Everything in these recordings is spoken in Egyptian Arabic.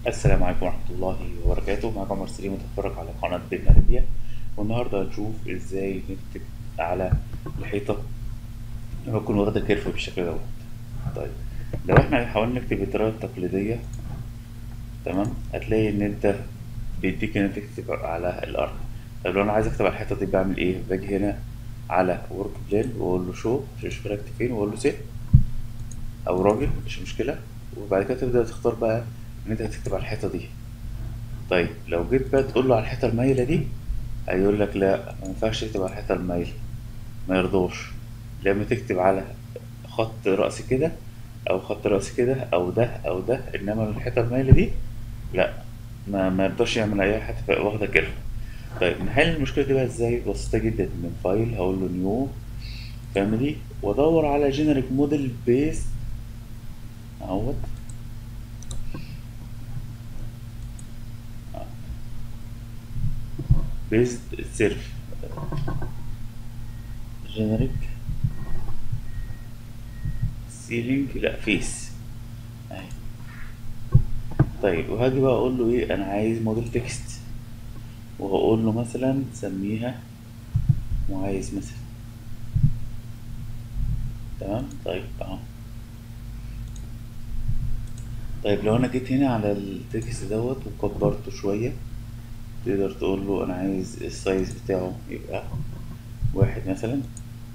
السلام عليكم ورحمة الله وبركاته معكم عمر سليم متفرج على قناة بيتنا ليبيا والنهاردة هنشوف ازاي نكتب على الحيطة لما تكون واخدة كيرف بالشكل دوت طيب لو احنا حاولنا نكتب بالطريقة التقليدية تمام هتلاقي ان انت بيديك ان انت تكتب على الارض طب لو انا عايز اكتب على الحيطة دي بعمل ايه باجي هنا على ورك بلان واقول له شو مش مشكلة اكتب فين واقول له سيت او راجل مش مشكلة وبعد كده تبدأ تختار بقى ان انت هتكتب على الحيطة دي طيب لو جيت بقى تقول له على الحيطة المايلة دي هيقول لك لا ما ينفعش تكتب على الحيطة المايلة ما يرضوش لما تكتب على خط رأس كده أو خط رأس كده أو ده أو ده إنما الحيطة المايلة دي لا ما ما يرضاش يعمل أي حاجة واخدة كده طيب نحل المشكلة دي بقى ازاي بسيطة جدا من فايل هقول له نيو فاميلي وادور على جينيريك موديل بيس اهوت بيزد سيرف جينيريك سيلينج لا فيس اهي طيب وهاجي بقى اقول له ايه انا عايز موديل تكست وهقول له مثلا سميها وعايز مثلا تمام طيب اهو طيب لو انا جيت هنا على التكست دوت وكبرته شوية تقدر تقول له انا عايز السايز بتاعه يبقى واحد مثلا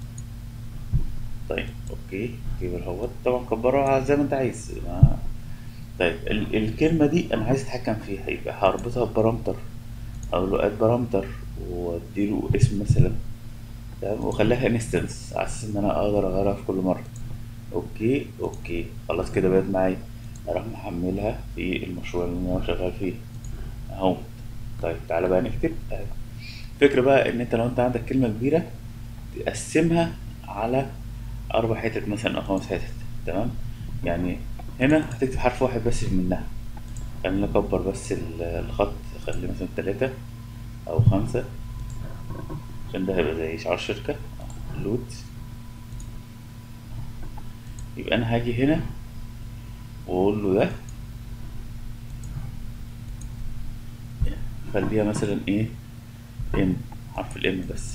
طيب اوكي كبر اهوت طبعا كبره زي ما انت عايز ما... طيب ال الكلمة دي انا عايز اتحكم فيها يبقى هربطها ببارامتر اقول له اد بارامتر واديله اسم مثلا تمام واخليها انستنس على اساس ان انا اقدر اغيرها في كل مرة اوكي اوكي خلاص كده بقت معايا اروح محملها في المشروع اللي انا شغال فيه اهو طيب تعالى بقى نكتب اهي الفكرة بقى ان انت لو انت عندك كلمة كبيرة تقسمها على اربع حتت مثلا او خمس حتت تمام يعني هنا هتكتب حرف واحد بس منها خلينا نكبر بس الخط خليه مثلا تلاتة او خمسة عشان ده هيبقى زي شعار شركة لود يبقى انا هاجي هنا واقول له ده خليها مثلا ايه ام حرف الام بس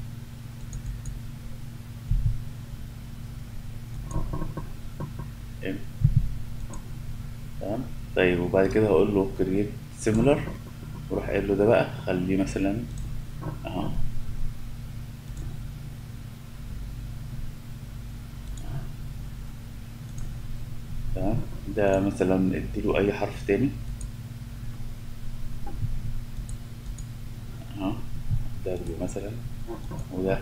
ام تمام طيب وبعد كده هقول له create similar واروح قايل له ده بقى خليه مثلا اهو تمام ده مثلا اديله اي حرف تاني اهو ده مثلا وده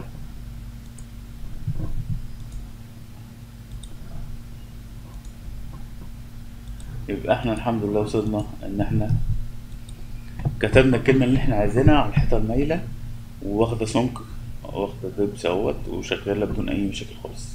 يبقى احنا الحمد لله وصلنا ان احنا كتبنا الكلمة اللي احنا عايزينها على الحيطة المايلة واخدة سمك واخدة دبس اهوت وشغالة بدون اي مشاكل خالص